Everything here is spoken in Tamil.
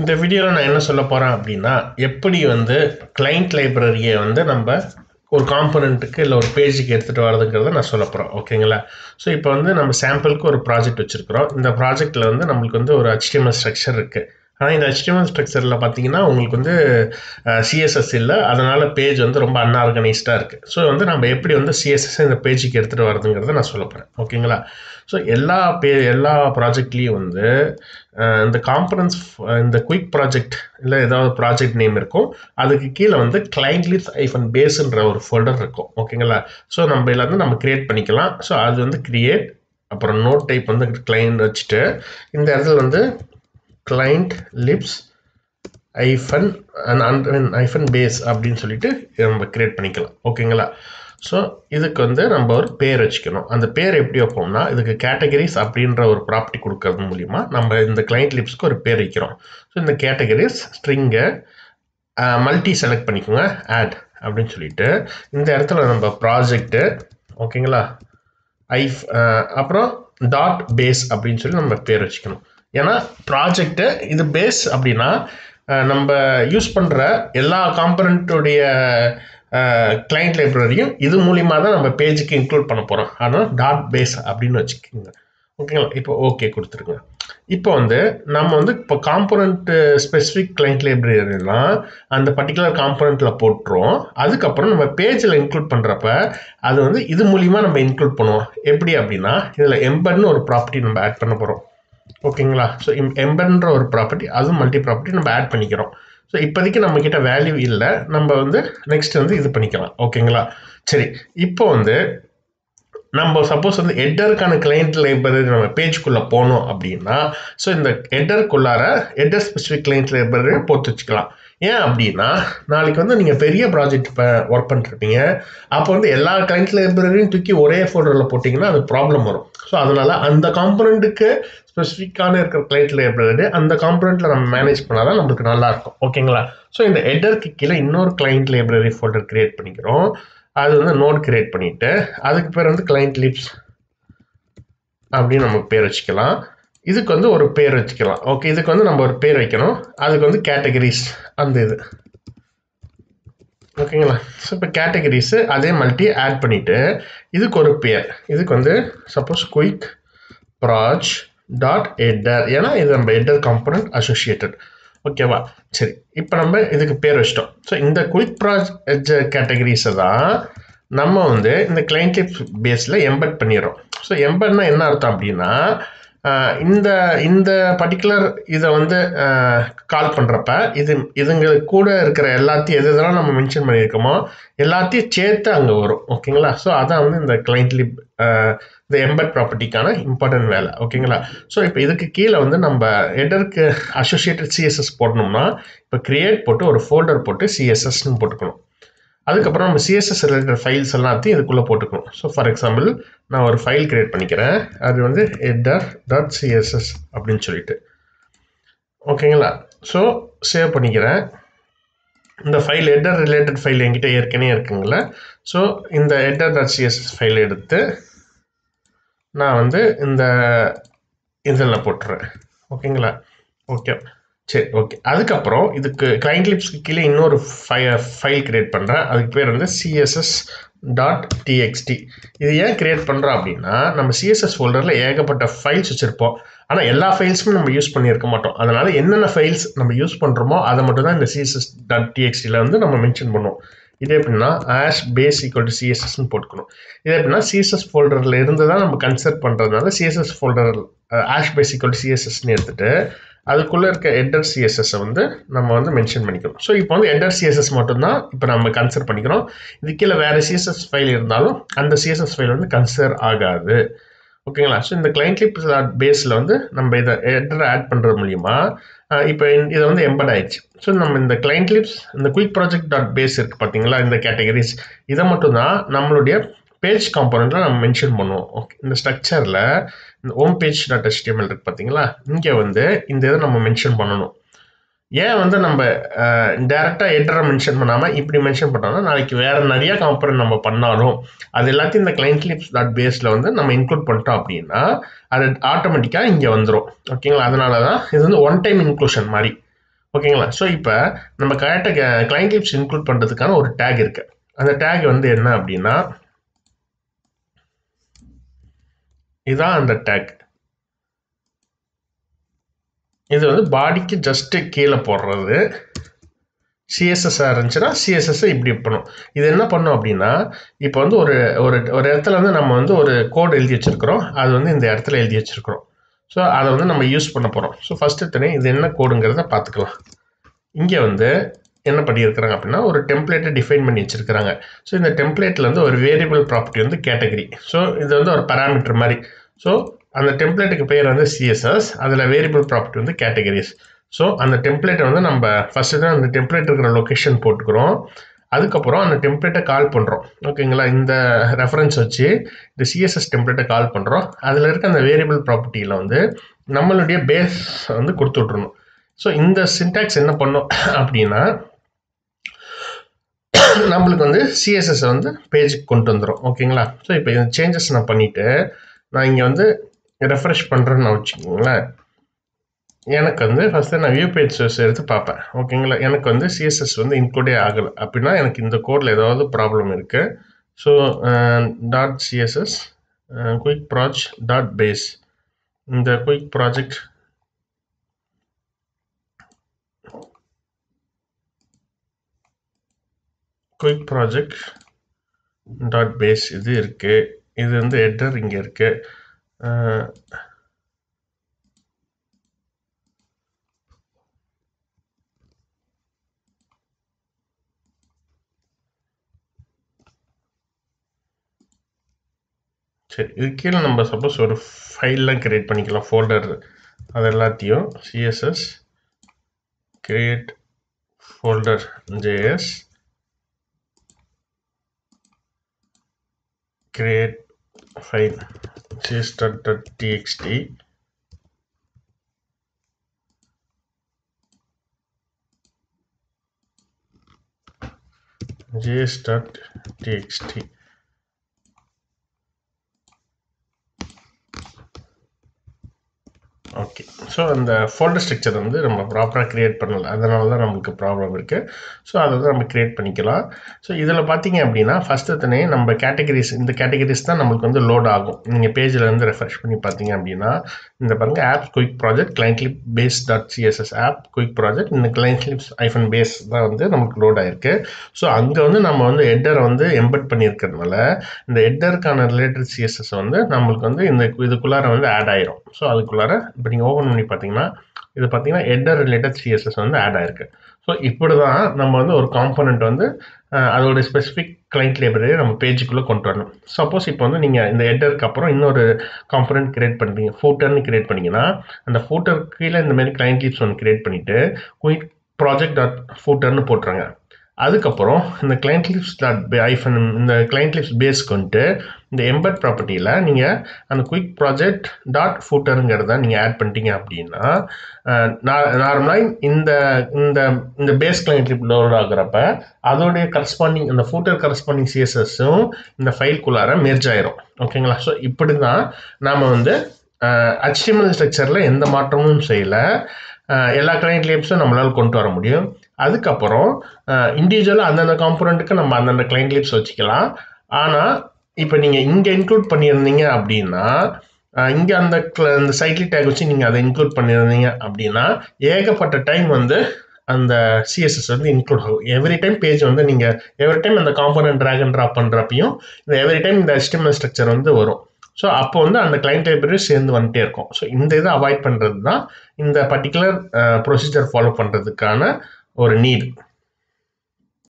இந்த வீடியோவில் நான் என்ன சொல்ல போகிறேன் அப்படின்னா எப்படி வந்து கிளைண்ட் லைப்ரரியை வந்து நம்ம ஒரு காம்பனண்ட்டுக்கு இல்லை ஒரு பேஜுக்கு எடுத்துகிட்டு வரதுங்கிறத நான் சொல்ல போகிறேன் ஓகேங்களா ஸோ இப்போ வந்து நம்ம சாம்பிளுக்கு ஒரு ப்ராஜெக்ட் வச்சுருக்கிறோம் இந்த ப்ராஜெக்ட்டில் வந்து நம்மளுக்கு வந்து ஒரு HTML ஸ்ட்ரக்சர் இருக்குது ஆனால் இந்த HTML ஸ்ட்ரக்சரில் பார்த்தீங்கன்னா உங்களுக்கு வந்து சிஎஸ்எஸ் இல்லை அதனால் பேஜ் வந்து ரொம்ப அன்ஆர்கனைஸ்டாக இருக்குது ஸோ வந்து நம்ம எப்படி வந்து சிஎஸ்எஸ் இந்த பேஜுக்கு எடுத்துகிட்டு வரதுங்கிறத நான் சொல்ல போகிறேன் ஓகேங்களா ஸோ எல்லா பே எல்லா ப்ராஜெக்ட்லேயும் வந்து அஹ், இந்த காம்பனன்ஸ் இந்த குயிக் ப்ராஜெக்ட் இல்லை ஏதாவது ப்ராஜெக்ட் நேம் இருக்கும் அதுக்கு கீழே வந்து கிளைண்ட்லிஸ் ஐஃபன் பேஸ்ன்ற ஒரு ஃபோல்டர் இருக்கும் ஓகேங்களா ஸோ நம்ம இதில் வந்து நம்ம கிரியேட் பண்ணிக்கலாம் ஸோ அது வந்து கிரியேட் அப்புறம் நோட் டைப் வந்து கிளைண்ட் வச்சுட்டு இந்த இடத்துல வந்து கிளைண்ட் லிப்ஸ் ஐஃபன் ஐஃபன் பேஸ் அப்படின்னு சொல்லிட்டு நம்ம கிரியேட் பண்ணிக்கலாம் ஓகேங்களா ஸோ இதுக்கு வந்து நம்ம ஒரு பேர் வச்சுக்கணும் அந்த பேர் எப்படி வைப்போம்னா இதுக்கு கேட்டகரிஸ் அப்படின்ற ஒரு ப்ராப்பர்ட்டி கொடுக்கறது மூலிமா நம்ம இந்த கிளைண்ட் லிப்ஸ்க்கு ஒரு பேர் வைக்கிறோம் ஸோ இந்த கேட்டகரிஸ் ஸ்ட்ரிங்கை மல்டி செலக்ட் பண்ணிக்கோங்க ஆட் அப்படின்னு சொல்லிட்டு இந்த இடத்துல நம்ம ப்ராஜெக்ட்டு ஓகேங்களா ஐஃப் அப்புறம் டாட் பேஸ் அப்படின்னு சொல்லி நம்ம பேர் வச்சுக்கணும் ஏன்னா ப்ராஜெக்ட்டு இது பேஸ் அப்படின்னா அஹ், நம்ம யூஸ் பண்ணுற எல்லா காம்பனண்ட்டுடைய கிளைண்ட் லைப்ரரியும் இது மூலிமா தான் நம்ம பேஜுக்கு இன்க்ளூட் பண்ண போகிறோம் அதனால் டாட் பேஸ் அப்படின்னு வச்சுக்கோங்க ஓகேங்களா இப்போ ஓகே கொடுத்துருங்க இப்போ வந்து நம்ம வந்து இப்போ காம்பனண்ட் ஸ்பெசிஃபிக் கிளைண்ட் லைப்ரரிலாம் அந்த பர்டிகுலர் காம்பனண்ட்டில் போட்டுருவோம் அதுக்கப்புறம் நம்ம பேஜில் இன்க்ளூட் பண்ணுறப்ப அது வந்து இது மூலிமா நம்ம இன்க்ளூட் பண்ணுவோம் எப்படி அப்படின்னா இதில் எம்பர்னு ஒரு ப்ராப்பர்ட்டி நம்ம ஆட் பண்ண போகிறோம் ஓகேங்களா ஸோ எம்பர்ன்ற ஒரு ப்ராப்பர்ட்டி அதுவும் மல்டி ப்ராப்பர்ட்டி நம்ம ஆட் பண்ணிக்கிறோம் ஸோ இப்போதைக்கு நம்மக்கிட்ட வேல்யூ இல்லை நம்ம வந்து நெக்ஸ்ட் வந்து இது பண்ணிக்கலாம் ஓகேங்களா சரி இப்போ வந்து நம்ம சப்போஸ் வந்து ஹெட்டருக்கான கிளைண்ட் லைப்ரரி நம்ம பேஜ்குள்ளே போனோம் அப்படின்னா ஸோ இந்த ஹெட்டருக்குள்ளார ஹெட்டர் ஸ்பெசிஃபிக் கிளைண்ட் லைப்ரரி போட்டு வச்சுக்கலாம் ஏன் அப்படின்னா நாளைக்கு வந்து நீங்கள் பெரிய ப்ராஜெக்ட் இப்போ ஒர்க் பண்ணிருப்பீங்க அப்போ வந்து எல்லா கிளைண்ட் லைப்ரரியும் தூக்கி ஒரே ஃபோல்டரில் போட்டிங்கன்னா அது ப்ராப்ளம் வரும் ஸோ அதனால் அந்த காம்பனண்ட்டுக்கு ஸ்பெசிஃபிக்கான இருக்கிற கிளைண்ட் லைப்ரரி அந்த காம்பனண்ட்டில் நம்ம மேனேஜ் பண்ணால் தான் நம்மளுக்கு நல்லாயிருக்கும் ஓகேங்களா ஸோ இந்த ஹெட்டருக்கு கீழே இன்னொரு கிளைண்ட் லைப்ரரி ஃபோல்டர் கிரியேட் பண்ணிக்கிறோம் அது வந்து நோட் கிரியேட் பண்ணிவிட்டு அதுக்கு பேர் வந்து கிளைண்ட் லிப்ஸ் அப்படின்னு நம்ம பேர் வச்சுக்கலாம் இதுக்கு வந்து ஒரு பேர் வச்சுக்கலாம் ஓகே இதுக்கு வந்து நம்ம ஒரு பேர் வைக்கணும் அதுக்கு வந்து கேட்டகரிஸ் அந்த இது ஓகேங்களா ஸோ இப்போ கேட்டகரிஸு அதே மல்டி ஆட் பண்ணிவிட்டு இதுக்கு ஒரு பேர் இதுக்கு வந்து சப்போஸ் குயிக் ப்ராஜ் டாட் எட்டர் ஏன்னா இது நம்ம எட்டர் காம்பனண்ட் அசோசியேட்டட் ஓகேவா சரி இப்போ நம்ம இதுக்கு பேர் வச்சிட்டோம் ஸோ இந்த குயிக் ப்ராஜ் கேட்டகரிஸை தான் நம்ம வந்து இந்த கிளைண்ட் பேஸில் எம்பெட் பண்ணிடுறோம் ஸோ எம்பெட்னா என்ன அர்த்தம் அப்படின்னா ஆஹ் இந்த இந்த பர்டிகுலர் இதை வந்து கால் பண்ணுறப்ப இது இதுங்களுக்கு கூட இருக்கிற எல்லாத்தையும் எது எதெல்லாம் நம்ம மென்ஷன் பண்ணியிருக்கோமோ எல்லாத்தையும் சேர்த்து அங்கே வரும் ஓகேங்களா ஸோ அதான் வந்து இந்த கிளைண்ட் லிப் இந்த எம்பெட் ப்ராப்பர்ட்டிக்கான இம்பார்ட்டன்ட் வேலை ஓகேங்களா ஸோ இப்போ இதுக்கு கீழே வந்து நம்ம ஹெடருக்கு அசோசியேட்டட் சிஎஸ்எஸ் போடணும்னா இப்போ கிரியேட் போட்டு ஒரு ஃபோல்டர் போட்டு சிஎஸ்எஸ்ன்னு போட்டுக்கணும் அதுக்கப்புறம் நம்ம சிஎஸ்எஸ் ரிலேட்டட் ஃபைல்ஸ் எல்லாத்தையும் இதுக்குள்ளே போட்டுக்கணும் ஸோ ஃபார் எக்ஸாம்பிள் நான் ஒரு ஃபைல் கிரியேட் பண்ணிக்கிறேன் அது வந்து ஹெட்டர் டாட் சிஎஸ்எஸ் அப்படின்னு சொல்லிட்டு ஓகேங்களா ஸோ சேவ் பண்ணிக்கிறேன் இந்த ஃபைல் ஹெட்டர் ரிலேட்டட் ஃபைல் என்கிட்ட ஏற்கனவே இருக்குங்கள ஸோ இந்த ஹெட்டர் டாட் சிஎஸ்எஸ் ஃபைல் எடுத்து நான் வந்து இந்த இதில் போட்டுறேன் ஓகேங்களா ஓகே சரி ஓகே அதுக்கப்புறம் இதுக்கு கிளைண்ட் லிப்ஸ்க்கு கீழே இன்னொரு ஃபை ஃபைல் கிரியேட் பண்ணுறேன் அதுக்கு பேர் வந்து சிஎஸ்எஸ் டாட் டிஎக்ஸ்டி இது ஏன் கிரியேட் பண்ணுறோம் அப்படின்னா நம்ம சிஎஸ்எஸ் ஃபோல்டரில் ஏகப்பட்ட ஃபைல்ஸ் வச்சுருப்போம் ஆனால் எல்லா ஃபைல்ஸுமே நம்ம யூஸ் பண்ணியிருக்க மாட்டோம் அதனால் என்னென்ன ஃபைல்ஸ் நம்ம யூஸ் பண்ணுறோமோ அதை மட்டும் தான் இந்த சிஎஸ்எஸ் டாட் டிஎக்ஸ்டியில் வந்து நம்ம மென்ஷன் பண்ணுவோம் இது எப்படின்னா ஆஷ் பேஸ் ஈக்குவல் டு சிஎஸ்எஸ்ன்னு போட்டுக்கணும் இது எப்படின்னா சிஎஸ்எஸ் ஃபோல்டரில் இருந்து தான் நம்ம கன்சிடர் பண்ணுறதுனால CSS folder ash base equal to சிஎஸ்எஸ்ன்னு எடுத்துகிட்டு அதுக்குள்ளே இருக்க எட்டர் சிஎஸ்எஸ்ஸை வந்து நம்ம வந்து மென்ஷன் பண்ணிக்கிறோம் ஸோ இப்போ வந்து எட்டர் சிஎஸ்எஸ் மட்டும்தான் இப்போ நம்ம கன்சிடர் பண்ணிக்கிறோம் இது கீழே வேறு சிஎஸ்எஸ் ஃபைல் இருந்தாலும் அந்த சிஎஸ்எஸ் ஃபைல் வந்து கன்சிடர் ஆகாது ஓகேங்களா ஸோ இந்த கிளைண்ட் லிப் பேஸில் வந்து நம்ம இதை எட்டரை ஆட் பண்ணுறது மூலிமா இப்போ இதை வந்து எம்பட் ஆயிடுச்சு ஸோ நம்ம இந்த கிளைண்ட் லிப்ஸ் இந்த குயிக் ப்ராஜெக்ட் டாட் பேஸ் இருக்குது பார்த்தீங்களா இந்த கேட்டகரிஸ் இதை மட்டும் தான் நம்மளுடைய பேஜ் காம்பனண்ட்டில் நம்ம மென்ஷன் பண்ணுவோம் ஓகே இந்த ஸ்ட்ரக்சரில் இந்த ஹோம் பேஜ் டாட் HTML இருக்குது பார்த்தீங்களா இங்கே வந்து இந்த இதை நம்ம மென்ஷன் பண்ணணும் ஏன் வந்து நம்ம டேரெக்டாக எட்டரை மென்ஷன் பண்ணாமல் இப்படி மென்ஷன் பண்ணோம்னா நாளைக்கு வேறு நிறையா காம்பனண்ட் நம்ம பண்ணாலும் அது எல்லாத்தையும் இந்த கிளைண்ட் லிப்ஸ் டாட் பேஸில் வந்து நம்ம இன்க்ளூட் பண்ணிட்டோம் அப்படின்னா அது ஆட்டோமேட்டிக்காக இங்கே வந்துடும் ஓகேங்களா அதனால தான் இது வந்து ஒன் டைம் இன்க்ளூஷன் மாதிரி ஓகேங்களா ஸோ இப்போ நம்ம கரெக்டாக கிளைண்ட் லிப்ஸ் இன்க்ளூட் பண்ணுறதுக்கான ஒரு டேக் இருக்கு அந்த டேக் வந்து என்ன அப்படின்னா இதான் அந்த டேக் இது வந்து பாடிக்கு ஜஸ்ட்டு கீழே போடுறது சிஎஸ்எஸ்ஸாக இருந்துச்சுன்னா சிஎஸ்எஸ்ஸை இப்படி பண்ணும் இது என்ன பண்ணும் அப்படின்னா இப்போ வந்து ஒரு ஒரு ஒரு இடத்துல வந்து நம்ம வந்து ஒரு கோட் எழுதி வச்சுருக்கிறோம் அது வந்து இந்த இடத்துல எழுதி வச்சுருக்கிறோம் ஸோ அதை வந்து நம்ம யூஸ் பண்ண போகிறோம் ஸோ ஃபஸ்ட்டு தனி இது என்ன கோடுங்கிறத பார்த்துக்கலாம் இங்கே வந்து என்ன பண்ணியிருக்கிறாங்க அப்படின்னா ஒரு டெம்ப்ளேட்டை டிஃபைன் பண்ணி வச்சுருக்கிறாங்க ஸோ இந்த டெம்ப்ளேட்டில் வந்து ஒரு வேரியபிள் ப்ராப்பர்ட்டி வந்து கேட்டகரி ஸோ இது வந்து ஒரு பராமீட்டர் மாதிரி ஸோ அந்த டெம்ப்ளேட்டுக்கு பேர் வந்து சிஎஸ்எஸ் அதில் வேரியபிள் ப்ராப்பர்ட்டி வந்து கேட்டகரிஸ் ஸோ அந்த டெம்ப்ளேட்டை வந்து நம்ம ஃபஸ்ட்டு தான் அந்த டெம்ப்ளேட் இருக்கிற லொக்கேஷன் போட்டுக்கிறோம் அதுக்கப்புறம் அந்த டெம்ப்ளேட்டை கால் பண்ணுறோம் ஓகேங்களா இந்த ரெஃபரன்ஸ் வச்சு இந்த சிஎஸ்எஸ் டெம்ப்ளேட்டை கால் பண்ணுறோம் அதில் இருக்க அந்த வேரியபிள் ப்ராப்பர்ட்டியில் வந்து நம்மளுடைய பேஸ் வந்து கொடுத்து விட்றணும் ஸோ இந்த சின்டாக்ஸ் என்ன பண்ணும் அப்படின்னா நம்மளுக்கு வந்து சிஎஸ்எஸ் வந்து பேஜுக்கு கொண்டு வந்துடும் ஓகேங்களா ஸோ இப்போ இந்த சேஞ்சஸ் நான் பண்ணிவிட்டு நான் இங்கே வந்து ரெஃப்ரெஷ் பண்ணுறேன்னு வச்சுக்கோங்களேன் எனக்கு வந்து ஃபஸ்ட்டு நான் வியூ பேஜ் சோர்ஸ் எடுத்து பார்ப்பேன் ஓகேங்களா எனக்கு வந்து சிஎஸ்எஸ் வந்து இன்க்ளூடே ஆகலை அப்படின்னா எனக்கு இந்த கோடில் ஏதாவது ப்ராப்ளம் இருக்குது so dot CSS quick proj dot base இந்த quick project quick project dot base இது இருக்குது இது வந்து ஹெட்டர் இங்கே இருக்குது சரி இது கீழே நம்ம சப்போஸ் ஒரு ஃபைல்லாம் கிரியேட் பண்ணிக்கலாம் ஃபோல்டர் அது எல்லாத்தையும் CSS create folder JS create file csstart.txt js.txt okay so அந்த ஃபோல்டர் ஸ்ட்ரக்சர் வந்து நம்ம ப்ராப்பராக க்ரியேட் பண்ணல அதனால தான் நம்மளுக்கு ப்ராப்ளம் இருக்குது ஸோ அதை தான் நம்ம க்ரியேட் பண்ணிக்கலாம் ஸோ இதில் பார்த்தீங்க அப்படின்னா ஃபஸ்ட்டு தானே நம்ம கேட்டகரிஸ் இந்த கேட்டகரிஸ் தான் நம்மளுக்கு வந்து லோட் ஆகும் நீங்கள் பேஜில் இருந்து ரெஃப்ரெஷ் பண்ணி பார்த்தீங்க அப்படின்னா இந்த பாருங்கள் app quick project client clip base dot CSS app quick project இந்த கிளைண்ட் கிளிப்ஸ் ஐஃபன் பேஸ் தான் வந்து நமக்கு லோட் ஆயிருக்கு ஸோ அங்கே வந்து நம்ம வந்து ஹெட்டரை வந்து எம்பெட் பண்ணியிருக்கிறதுனால இந்த ஹெட்டருக்கான ரிலேட்டட் சிஎஸ்எஸ் வந்து நம்மளுக்கு வந்து இந்த இதுக்குள்ளார வந்து ஆட் ஆயிரும் ஸோ அதுக்குள்ளார இப்போ நீங்கள் ஓப்பன் பண்ணி பார்த்தீங்கன்னா இது பார்த்தீங்கன்னா ஹெட்டர் ரிலேட்டட் சிஎஸ்எஸ் வந்து ஆட் ஆயிருக்கு ஸோ இப்படி தான் நம்ம வந்து ஒரு காம்பனண்ட் வந்து அதோட ஸ்பெசிஃபிக் கிளைண்ட் லைப்ரரியை நம்ம பேஜுக்குள்ளே கொண்டு வரணும் சப்போஸ் இப்போ வந்து நீங்கள் இந்த ஹெட்டருக்கு அப்புறம் இன்னொரு காம்பனண்ட் கிரியேட் பண்ணுறீங்க ஃபோட்டர்னு கிரியேட் பண்ணிங்கன்னா அந்த ஃபோட்டர் கீழே இந்த மாதிரி கிளைண்ட் லீப்ஸ் ஒன்று கிரியேட் பண்ணிவிட்டு குயிக் ப்ராஜெக்ட் டாட் ஃபோட்டர்னு போட்டுருங்க அதுக்கப்புறம் இந்த கிளைண்ட் லிப்ஸ் டாட் ஐஃபன் இந்த கிளைண்ட் லிப்ஸ் பேஸ்க்கு வந்துட்டு இந்த எம்பட் ப்ராப்பர்ட்டியில் நீங்கள் அந்த குயிக் ப்ராஜெக்ட் டாட் ஃபூட்டருங்கிறத நீங்கள் ஆட் பண்ணிட்டீங்க அப்படின்னா நார்மலாக இந்த இந்த இந்த பேஸ் கிளைண்ட் லிப் லோட் ஆகுறப்ப அதோடைய கரஸ்பாண்டிங் இந்த ஃபூட்டர் கரஸ்பாண்டிங் சிஎஸ்எஸும் இந்த ஃபைல்குள்ளார மெர்ஜ் ஆயிரும் ஓகேங்களா ஸோ இப்படி தான் நாம் வந்து ஹெச்டிஎம்எல் ஸ்ட்ரக்சரில் எந்த மாற்றமும் செய்யலை எல்லா கிளைண்ட் லிப்ஸும் நம்மளால் கொண்டு வர முடியும் அதுக்கப்புறம் இண்டிவிஜுவலாக அந்தந்த காம்பனண்ட்டுக்கு நம்ம அந்தந்த கிளைண்ட் லிப்ஸ் வச்சுக்கலாம் ஆனால் இப்போ நீங்கள் இங்கே இன்க்ளூட் பண்ணியிருந்தீங்க அப்படின்னா இங்கே அந்த அந்த சைட்லி டேக் வச்சு நீங்கள் அதை இன்க்ளூட் பண்ணியிருந்தீங்க அப்படின்னா ஏகப்பட்ட டைம் வந்து அந்த சிஎஸ்எஸ் வந்து இன்க்ளூட் ஆகும் எவ்ரி டைம் பேஜ் வந்து நீங்கள் எவ்ரி டைம் அந்த காம்பனண்ட் ட்ராக் அண்ட் ட்ராப் பண்ணுறப்பையும் இந்த எவ்ரி டைம் இந்த HTML ஸ்ட்ரக்சர் வந்து வரும் ஸோ அப்போ வந்து அந்த கிளைண்ட் லைப்ரரி சேர்ந்து வந்துட்டே இருக்கும் ஸோ இந்த இதை அவாய்ட் பண்ணுறது தான் இந்த பர்டிகுலர் ப்ரொசீஜர் ஃபாலோ பண்ணுறதுக்கான ஒரு நீட்